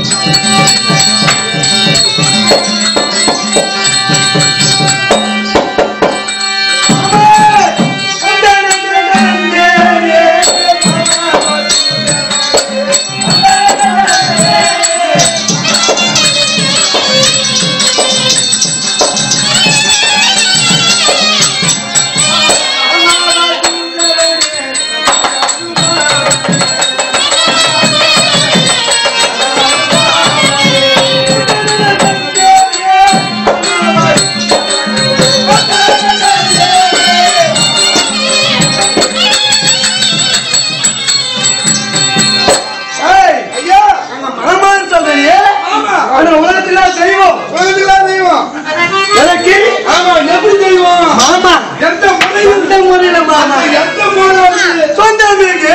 ஏய், ஐயா நாங்க மரமான்னு சொல்றீங்க? ஆமா. ஆனா உலகத்துல தெய்வம் உலகத்துலாம் தெய்வம் எனக்கு ஆமா எப்படி தெய்வம் மாமா எந்த முறையில் எந்த முறையில மாமா எந்த முறையில் சொந்த வீடு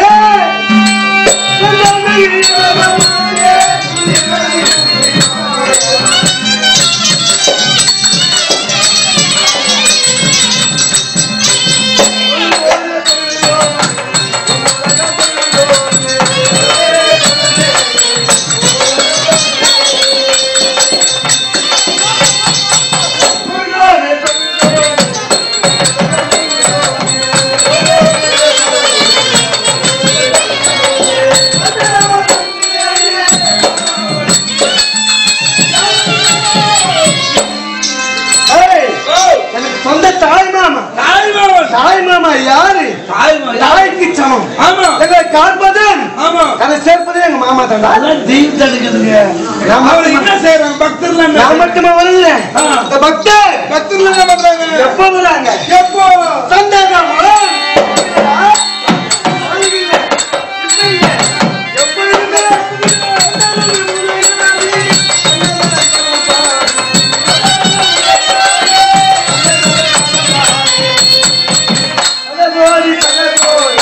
சொந்த வீடு ஏய், எனக்கு சொந்த தாய் மாமா தாய்மாவன் தாய் மாமா யாரு தாய்மா தாய்க்கு சமம் ஆமா எங்களை காப்பதன் ஆமா கதை சேர்ப்பது எங்க மாமா தாண்டா அதான் தெய்வம் தடுக்குதுங்க நான் அவர் மட்டுமா- என்ன செய்யறாங்க பக்தர்கள் என்ன நான் மட்டுமா வரல ஆ. இந்த பக்தர் பக்தர்கள் என்ன பண்றாங்க எப்போ வராங்க எப்போ சந்தேகம் வரும். எப்போ இருந்து? அழகோடி அழகோடி.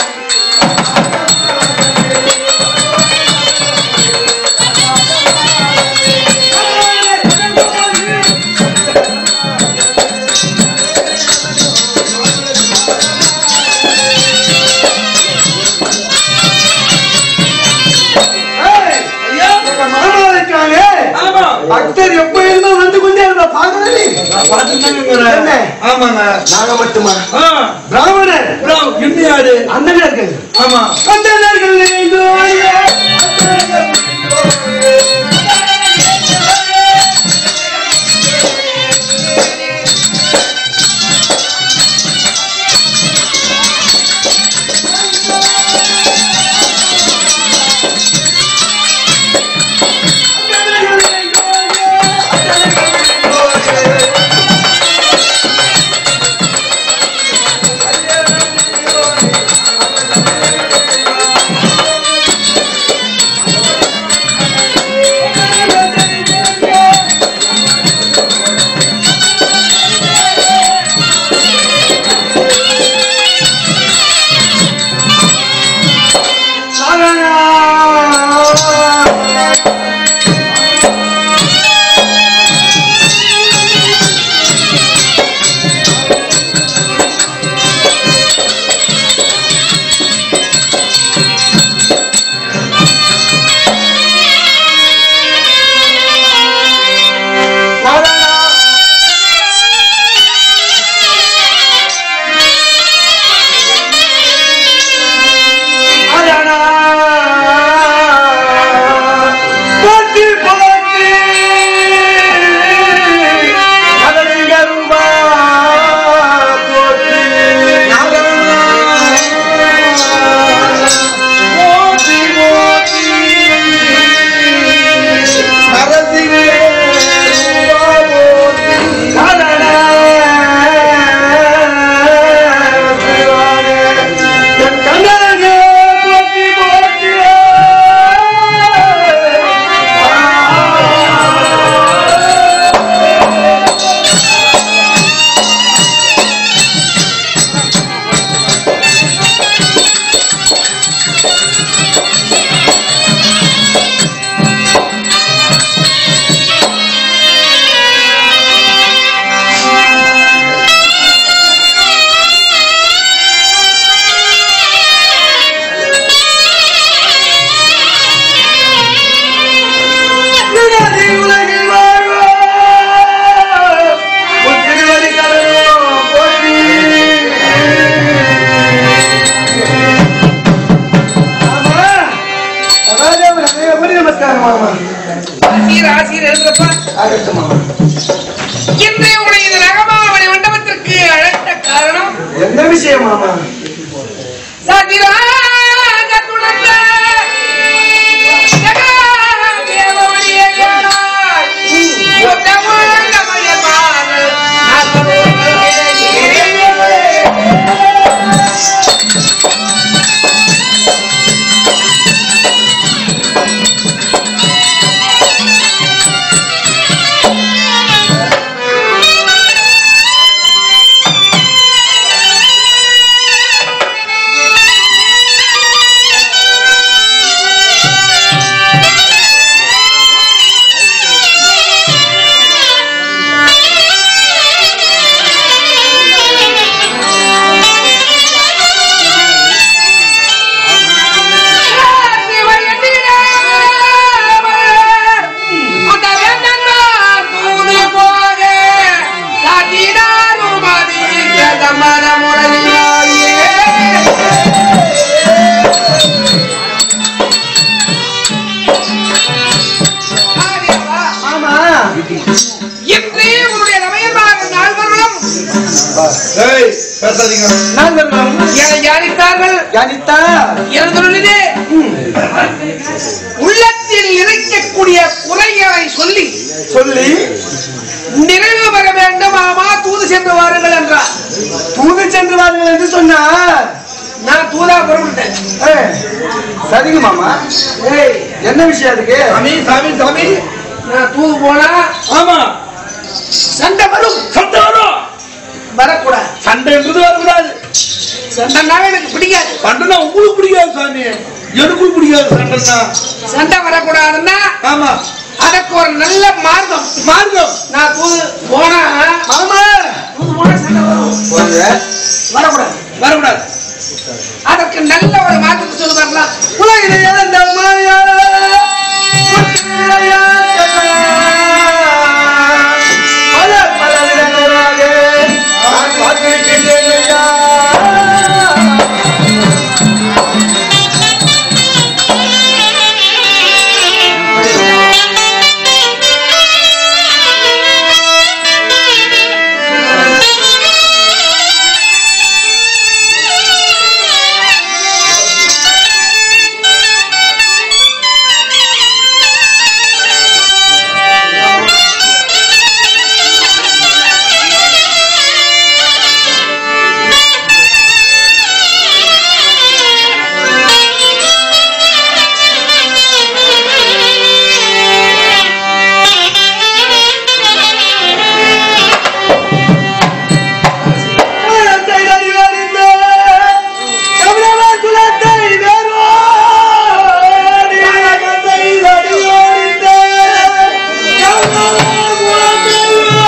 ஏய், ஐயா எங்க மாமா இருக்காங்க ஆமா பக்தர் எப்ப இருந்தோ வந்து கொண்டே இருந்தா பாக்குறது என்ன? ஆமாங்க நாங்க மட்டுமா ஆ, பிராமணர் அப்புறம் இந்தியாடு அந்தனர்கள் ஆமா அந்தனர்கள் எங்கோ ஐயா. நமஸ்காரம் மாமா ஆசிரியர் ஆசிரியர் எழுதுறப்பா ஆகட்டும் மாமா இன்றைய உடைய இந்த நகமாவளி மண்டபத்திற்கு அழைத்த காரணம் என்ன விஷயம் மாமா சதிராஜ குலத்த ஜெகதேவனுடைய ஏழாய் உத்தமன் நமயமான நாகமோகனே. மாமா ஏய், பேசாதீங்க நாங்கள் கணித்தா உள்ளத்தில் இருக்கக்கூடிய குறைகளை சொல்லி சொல்லி நிறைவு பெற வேண்டும் ஆமா தூது சென்று வாருங்கள் என்றார் தூது சென்று வாருங்கள் என்று சொன்னார் நான் தூதா புறப்பட்டேன் ஏய், சரிங்க மாமா ஏய் என்ன விஷயம் அதுக்கு சாமி சாமி சாமி நான் தூது போனா ஆமா சண்டை வரும் சண்டை வரும் வரக்கூடாது சண்டைன்றது வரக்கூடாது சண்டைனாவே எனக்கு பிடிக்காது சண்டைனா உங்களுக்கு பிடிக்காது சாமி எனக்கும் பிடிக்காது சண்டைனா சண்டை வரக்கூடாதுன்னா ஆமா அதற்கு ஒரு நல்ல மார்க்கம் மார்க்கம் நான் தூது போனா ஆமா தூது போனா சண்டை வரும் போங்க வரக்கூடாது வரக்கூடாது அதற்கு நல்ல ஒரு மார்க்கத்தை சொல்லுவாங்களா உலகிலே எழுந்த மாயா புத்திரையா பல பல விதங்களாக நான் பார்த்திருக்கின்றேன் ஐயா. குலத்தை அறிவறிந்த கபிலவ குலத்தை வேரோடி கதை அறிவறிந்த கபிலவ குலத்தை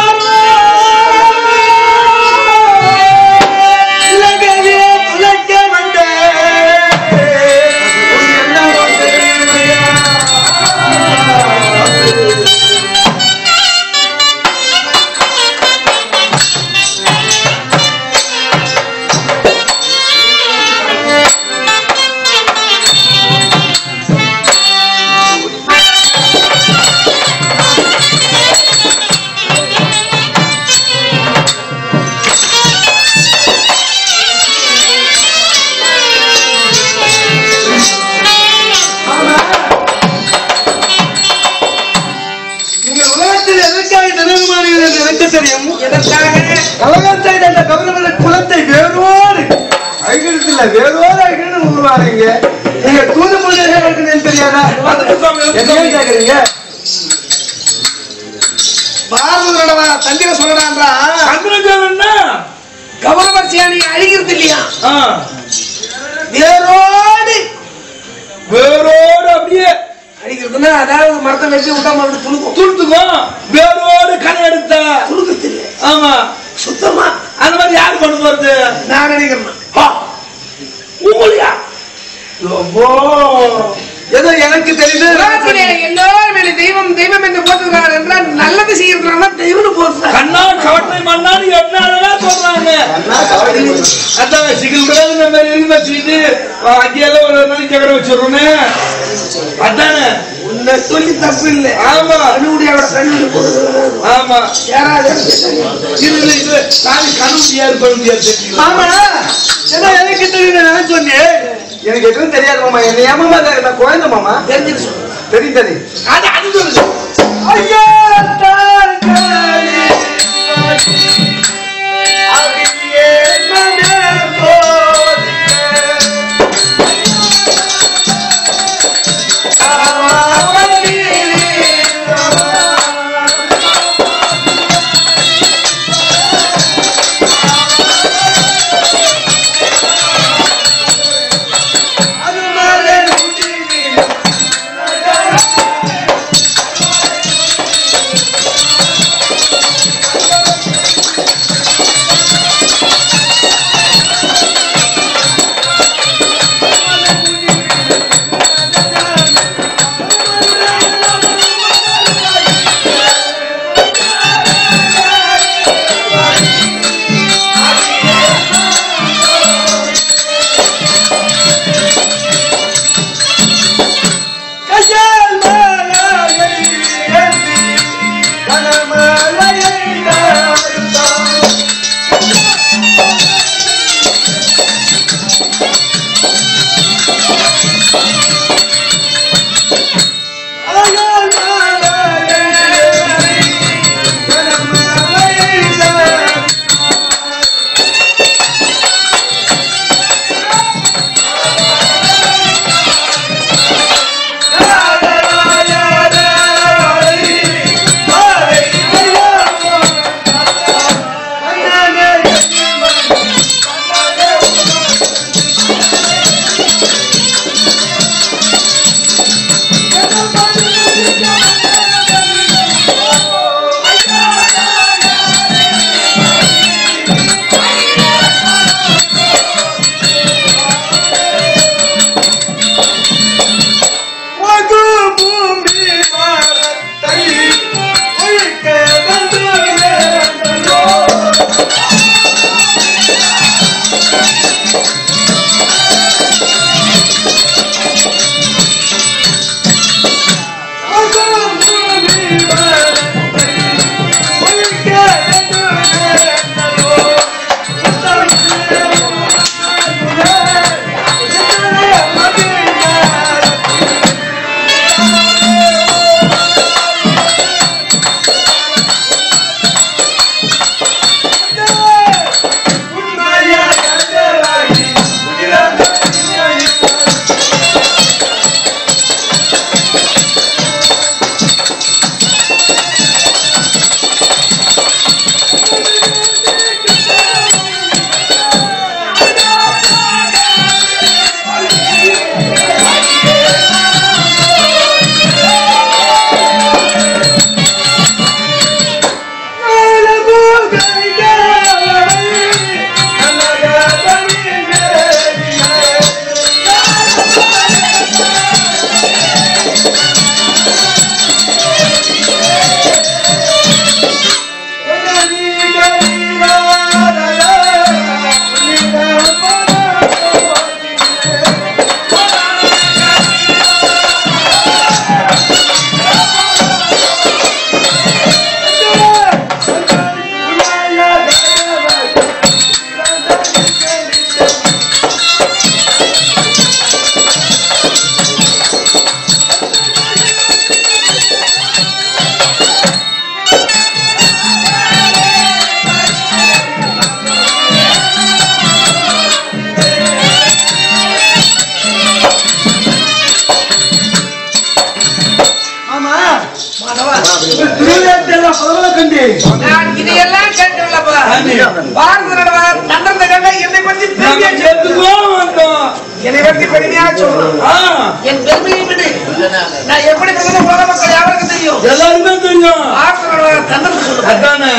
வேரோடி இலங்கையே துளைக்க வந்த உன் எண்ணம் தெரியுமையா? நீங்கள் உலகத்தில் எதற்காக நினைவுமானீர்கள் என்று எனக்கு தெரியும் எதற்காக கலகத்தை என்ற கபிலவன குலத்தை வேரோடு அழிக்கிறதுல வேரோடு அழிக்கணும்னு உருவாருங்க நீங்க தூது மொழியாக இருக்குன்னு தெரியாதா என்ன கேக்குறீங்க பாரதோட தந்திர சொல்லடான்றா சந்திரஜாலன்னா கௌரவர்சியானி அழிகிறது இல்லையா ஆ, வேரோடு வேரோடு அப்படியே அழிக்கிறதுன்னா அதாவது மரத்தை வச்சு விட்டா மறுபடியும் துணுக்கும் துளுத்துக்கும் வேரோடு களை எடுத்தா துணுக்கத்து இல்லை ஆமா சுத்தமா அந்த மாதிரி யாரு கொண்டு போறது நான் நினைக்கிறேன் ஆ, உங்களையா ரொம்ப ஏதோ எனக்கு தெரியுது உலகத்திலே எல்லோரும் மேலே தெய்வம் தெய்வம் என்று போற்றுகிறார் என்றால் நல்லது செய்யறதுனால தெய்வம்னு போற்றுறார் கண்ணா கவட்டை மண்ணான்னு என்னாலதான் சொல்றாங்க அண்ணா கவலை அதான் சிகில் கூட இந்த மாதிரி இருக்கு வச்சுக்கிட்டு அங்கேயெல்லாம் ஒரு நாளைக்கு சக்கரை வச்சிடுறோன்னு அதானே உன்ன இல்லை சொல்லி தப்பு இல்லை ஆமா கண்ணுடியோட கண்ணு போடுறது ஆமா யாராவது இது இது, இது சாமி கண்ணு முடியாது பண்ண முடியாது தெரியுமா? மாமா என்ன எனக்கு தெரியுது நான் சொன்னேன் எனக்கு எதுவும் தெரியாது மாமா என்ன ஏமாமா நான் குழந்தை மாமா தெரிஞ்சுக்க சொல்லு தெரியும் தெரியும் அது அது சொல்லு ஐயா தார்காலி அடியே மனே கையால் மாலையை ஏந்தி கனமலையை தாழ்த்தான். கையால் மாலையை ஏந்தி கனமலையை தாழ்த்தான். பூமி பாரத்தை ஒழிக்க வந்துள்ளோ ஆமா மாதவா திருவிழாட்டெல்லாம் பரவல கண்டி நான் இதையெல்லாம் கேட்கிறல்லப்பா பாரத நடவா தண்டந்த கங்கை என்னை பத்தி நாங்க பெருமையா சேர்த்துக்கோ வந்தோம் என்னை பத்தி பெருமையா சொல்லணும் ஆ, என் பெருமையை விடு நான் எப்படி பிரதம போல மக்கள் யாருக்கு தெரியும் எல்லாருமே தெரியும் பாரத நடவா தண்டத்தை சொல்லு அதானே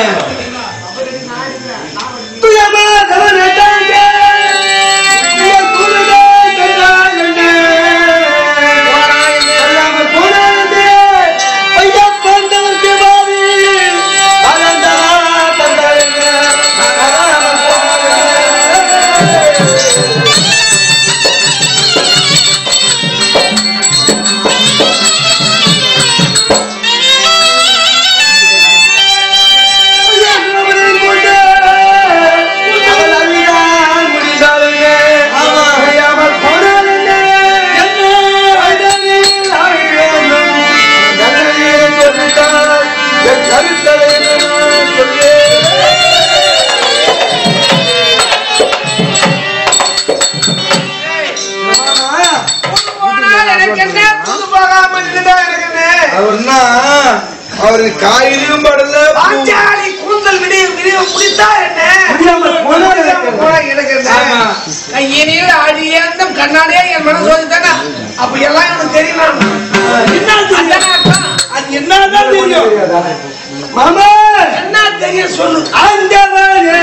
துயமா தவனட்டாங்க துய குருடே கைலாயண்டே அல்லாம போனாண்டே ஐயா பந்தவர்க்கு மாறி அலந்தா தந்தாங்க அலாம போனாண்டே ஆ அவர்னா அவரு காயிலையும் படல பாஞ்சாலி கூந்தல் விடிய விடிய முடித்தா என்ன முடியாமல் போனா முடியாம போனா எனக்கு என்ன? ஆமா. நான் இனியில் அடியேந்தும் கண்ணாடியே என் மனசு வந்துட்டானா அப்ப எல்லாம் எனக்கு தெரியணும் என்ன தெரியும்? அது என்னதான் தெரியும் மாமா என்ன தெரியும் சொல்லு ஆண்டவனே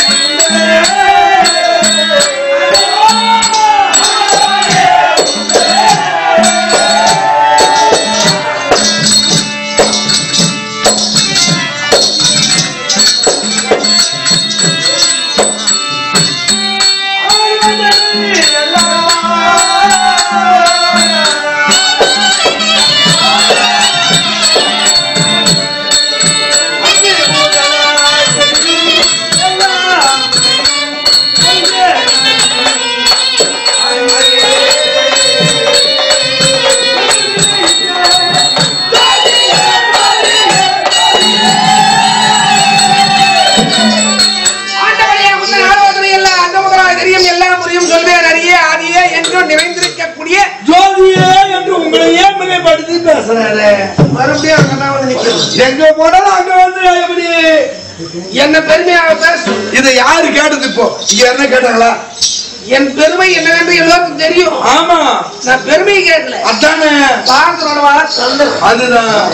ஆண்டவனே உன்னை ஆராதனை எல்லாம் அந்த முதலாக தெரியும் எல்லாம் புரியும் சொல்வேன் அறிய ஆதியே என்றும் நிறைந்திருக்கக்கூடிய ஜோதியே என்று உங்களை ஏன் மிகைப்படுத்தி பேசுறாரு மறுபடியும் அங்கதான் வந்து நிற்கிறது எங்க போனாலும் அங்க வந்து எப்படி என்ன பெருமையாக பேசும் இதை யாரு கேட்டது இப்போ இங்க என்ன கேட்டாங்களா என் பெருமை என்னவென்று எல்லோருக்கும் தெரியும் ஆமா நான் பெருமையை கேட்கல அதானே பாரதனோட வாழ சொந்தம் அதுதான்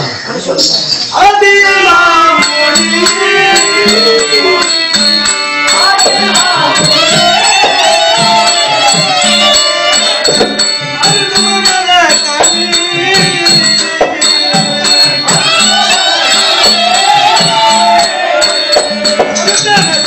ஆண்டவனே